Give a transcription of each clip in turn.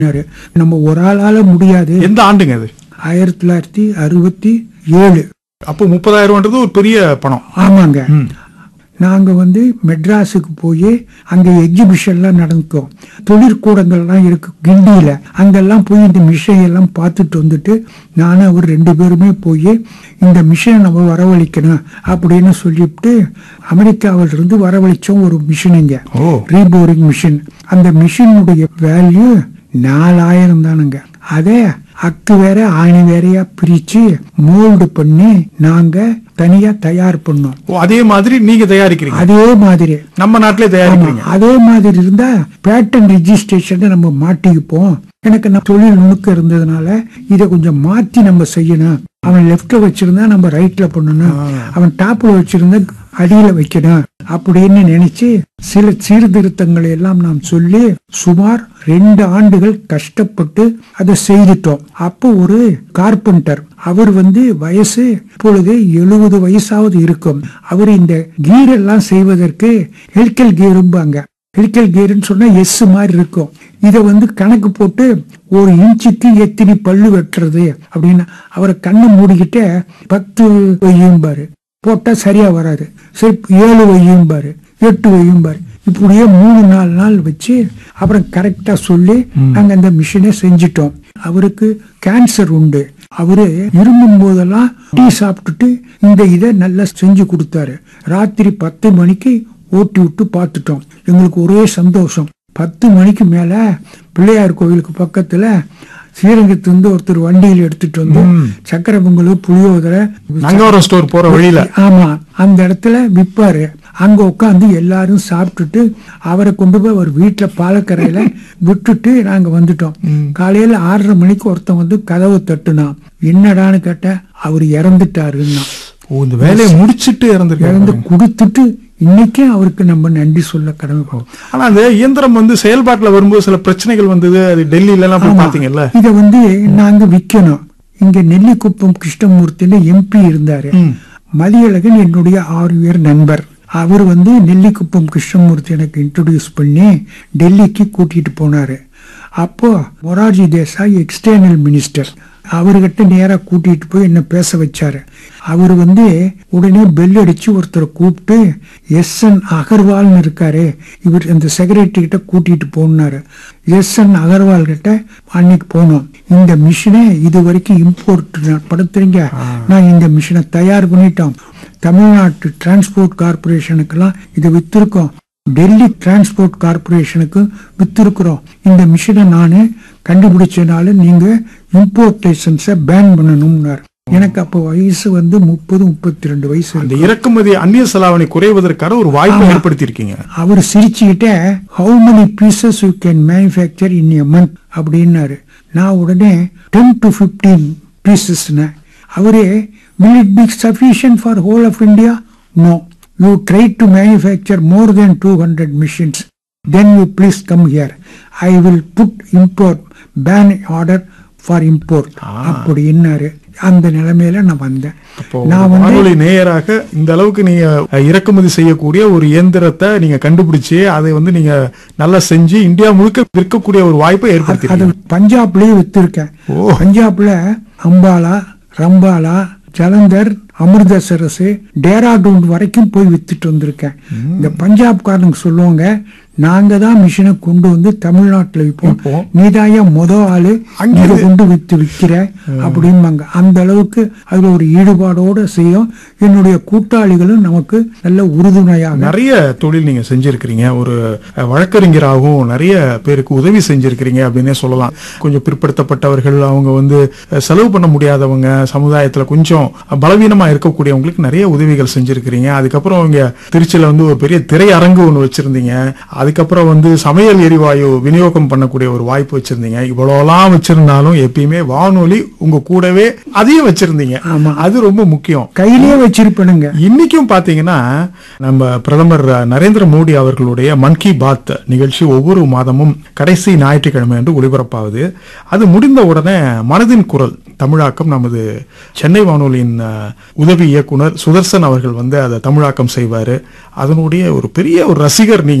பண்ணாரு. நம்ம ஒரு ஆளால முடியாது எந்த ஆண்டுங்க அது ஆயிரத்தி தொள்ளாயிரத்தி அறுபத்தி ஏழு அப்போ முப்பதாயிரம்ன்றது ஒரு பெரிய பணம் ஆமாங்க ம். நாங்க வந்து மெட்ராஸுக்கு போய் அங்க எக்ஸிபிஷன்லாம் நடந்தோம் தொழிற்கூடங்கள்லாம் இருக்கு கிண்டியில அங்கெல்லாம் போய் இந்த மிஷினை எல்லாம் பார்த்துட்டு வந்துட்டு நானும் அவர் ரெண்டு பேருமே போய் இந்த மிஷினை நம்ம வரவழைக்கணும் அப்படின்னு சொல்லிவிட்டு அமெரிக்காவில இருந்து வரவழைச்சோம் ஒரு மிஷினுங்க ஓ ரீபோரிங் மிஷின் அந்த மிஷினுடைய வேல்யூ நாலாயிரம் தானுங்க அதே அக்கு வேற ஆணி வேறையா பிரிச்சு மோல்டு பண்ணி நாங்க தனியா தயார் பண்ணோம் ஓ அதே மாதிரி நீங்க தயாரிக்கிறீங்க அதே மாதிரி நம்ம நாட்டிலே ஆமா, தயாரிக்கிறீங்க அதே மாதிரி இருந்தா பேட்டன் ரெஜிஸ்ட்ரேஷன் நம்ம மாட்டிக்குப்போம் எனக்கு நான் தொழில் நுணுக்கம் இருந்ததுனால இதை கொஞ்சம் மாத்தி நம்ம செய்யணும் அவன் லெஃப்ட்ல வச்சிருந்தா நம்ம ரைட்ல பண்ணணும் அவன் டாப்ல வச்சிருந்தா அடியில வைக்கணும் அப்படின்னு நினைச்சு சில சீர்திருத்தங்களை எல்லாம் நாம் சொல்லி சுமார் ரெண்டு ஆண்டுகள் கஷ்டப்பட்டு அதை செய்துட்டோம் அப்போ ஒரு கார்பெண்டர் அவர் வந்து வயசு இப்பொழுது எழுபது வயசாவது இருக்கும் அவர் இந்த கீர் எல்லாம் செய்வதற்கு ஹெல்கல் கீரும்பாங்க ஹெலிக்கல் கீர்னு சொன்னா எஸ் மாதிரி இருக்கும் இதை வந்து கணக்கு போட்டு ஒரு இன்ச்சுக்கு எத்தனை பல்லு வெட்டுறது அப்படின்னு அவரை கண்ணை மூடிக்கிட்டே பத்து வையும்பாரு போட்டா சரியா வராது சரி ஏழு வையும்பாரு எட்டு வையும்பாரு இப்படியே மூணு நாலு நாள் வச்சு அப்புறம் கரெக்டா சொல்லி நாங்க அந்த மிஷினை செஞ்சிட்டோம் அவருக்கு கேன்சர் உண்டு அவரு இருமும் போதெல்லாம் டீ சாப்பிட்டுட்டு இந்த இதை நல்லா செஞ்சு கொடுத்தாரு ராத்திரி பத்து மணிக்கு ஓட்டி விட்டு பார்த்துட்டோம் எங்களுக்கு ஒரே சந்தோஷம் பத்து மணிக்கு மேல பிள்ளையார் கோவிலுக்கு பக்கத்துல ஸ்ரீரங்கத்திலிருந்து ஒருத்தர் வண்டியில் எடுத்துட்டு வந்து சக்கரை பொங்கல் புளியோதரை நங்கவரம் ஸ்டோர் போற வழியில ஆமா அந்த இடத்துல விப்பாரு அங்க உட்காந்து எல்லாரும் சாப்பிட்டுட்டு அவரை கொண்டு போய் அவர் வீட்டுல பாலக்கரையில விட்டுட்டு நாங்க வந்துட்டோம் காலையில ஆறரை மணிக்கு ஒருத்தன் வந்து கதவை தட்டுனான் என்னடான்னு கேட்ட அவர் இறந்துட்டாருன்னா ஓ இந்த வேலையை முடிச்சிட்டு இறந்துருக்காங்க இறந்து கொடுத்துட்டு இன்னைக்கே அவருக்கு நம்ம நன்றி சொல்ல கடமைப்போம் ஆனா அந்த இயந்திரம் வந்து செயல்பாட்டுல வரும்போது சில பிரச்சனைகள் வந்தது அது டெல்லியில எல்லாம் போய் பாத்தீங்கல்ல இத வந்து நாங்க விக்கணும் இங்க நெல்லிக்குப்பம் கிருஷ்ணமூர்த்தின்னு எம்பி இருந்தாரு ம். மதியழகன் என்னுடைய ஆறு பேர் நண்பர் அவர் வந்து நெல்லிக்குப்பம் கிருஷ்ணமூர்த்தி எனக்கு இன்ட்ரோடியூஸ் பண்ணி டெல்லிக்கு கூட்டிட்டு போனாரு அப்போ மொரார்ஜி தேசாய் எக்ஸ்டர்னல் மினிஸ்டர் அவர்கிட்ட நேரா கூட்டிட்டு போய் என்ன பேச வச்சாரு அவர் வந்து உடனே பெல் அடிச்சு ஒருத்தரை கூப்பிட்டு எஸ் என் அகர்வால்னு இருக்காரு இவர் இந்த செக்ரட்டரி கிட்ட கூட்டிட்டு போனாரு எஸ் என் அகர்வால் கிட்ட அன்னைக்கு போனோம் இந்த மிஷினை இது வரைக்கும் இம்போர்ட் படுத்துறீங்க நான் இந்த மிஷினை தயார் பண்ணிட்டோம் தமிழ்நாட்டு டிரான்ஸ்போர்ட் கார்பரேஷனுக்கெல்லாம் இதை வித்திருக்கோம் டெல்லி டிரான்ஸ்போர்ட் கார்பரேஷனுக்கு வித்திருக்கிறோம் இந்த மிஷினை நான் கண்டுபிடிச்சனால நீங்க இம்போர்டேஷன்ஸை பேன் பண்ணணும்னாரு எனக்கு அப்போ வயசு வந்து முப்பது முப்பத்தி ரெண்டு வயசு அந்த இருக்கு. இறக்குமதி அந்நிய செலாவணி குறைவதற்கான ஒரு வாய்ப்பை ஏற்படுத்தி இருக்கீங்க அவர் சிரிச்சுக்கிட்டே how many pieces you can manufacture in a month அப்படின்னாரு நான் உடனே டென் டு ஃபிஃப்டீன் பீசஸ்னு அவரே will it be sufficient for whole of India? No. You try to manufacture more than 200 machines. Then you please come here. I will put import, ban order for import. அப்படின்னாரு அந்த நிலைமையில நான் வந்தேன் அப்போ நான் ஒரு வந்து வானொலி நேயராக இந்த அளவுக்கு நீங்க அஹ், இறக்குமதி செய்யக்கூடிய ஒரு இயந்திரத்தை நீங்க கண்டுபிடிச்சு அதை வந்து நீங்க நல்லா செஞ்சு இந்தியா முழுக்க விற்கக்கூடிய ஒரு வாய்ப்பை அது ஏற்படுத்தி பஞ்சாப்லயே வித்திருக்கேன் ஓ. பஞ்சாப்ல அம்பாலா ரம்பாலா ஜலந்தர் அமிர்தசரஸ் டேராடூன் வரைக்கும் போய் வித்துட்டு வந்திருக்கேன் இந்த பஞ்சாப்காரனுக்கு சொல்லுவாங்க நாங்க தான் மிஷினை கொண்டு வந்து தமிழ்நாட்டுல விற்போம் விற்போம். நீதாயா முத ஆளு அங்க இதை இது- கொண்டு வித்து விக்கிற அப்படிம்பாங்க அந்த அளவுக்கு அதுல ஒரு ஈடுபாடோட செய்யும் என்னுடைய கூட்டாளிகளும் நமக்கு நல்ல உறுதுணையாக நிறைய தொழில் நீங்க செஞ்சிருக்கிறீங்க ஒரு அஹ், வழக்கறிஞராகவும் நிறைய பேருக்கு உதவி செஞ்சிருக்கிறீங்க அப்படின்னே சொல்லலாம் கொஞ்சம் பிற்படுத்தப்பட்டவர்கள் அவங்க வந்து அஹ், செலவு பண்ண முடியாதவங்க சமுதாயத்துல கொஞ்சம் பலவீனமா இருக்கக்கூடியவங்களுக்கு நிறைய உதவிகள் செஞ்சிருக்கிறீங்க அதுக்கப்புறம் இங்க திருச்சியில வந்து ஒரு பெரிய திரையரங்கு ஒன்று வச்சிருந்தீங்க அதுக்கப்புறம் வந்து சமையல் எரிவாயு விநியோகம் பண்ணக்கூடிய ஒரு வாய்ப்பு வச்சிருந்தீங்க இவ்வளவுலாம் வச்சிருந்தாலும் எப்பயுமே வானொலி உங்க கூடவே அதையும் வச்சிருந்தீங்க ஆமா. அது ரொம்ப முக்கியம் கையிலேயே வச்சிருப்பனுங்க இன்னைக்கும் பாத்தீங்கன்னா நம்ம பிரதமர் நரேந்திர மோடி அவர்களுடைய மன் கி பாத் நிகழ்ச்சி ஒவ்வொரு மாதமும் கடைசி ஞாயிற்றுக்கிழமை என்று ஒளிபரப்பாகுது அது முடிந்த உடனே மனதின் குரல் தமிழாக்கம் நமது சென்னை வானொலியின் அஹ், உதவி இயக்குனர் சுதர்சன் அவர்கள் வந்து அதை தமிழாக்கம் செய்வாரு அதனுடைய ஒரு பெரிய ஒரு ரசிகர் நீங்க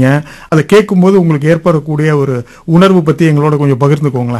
அதை கேட்கும்போது உங்களுக்கு ஏற்படக்கூடிய ஒரு உணர்வு பத்தி எங்களோட கொஞ்சம் பகிர்ந்துக்கோங்களேன்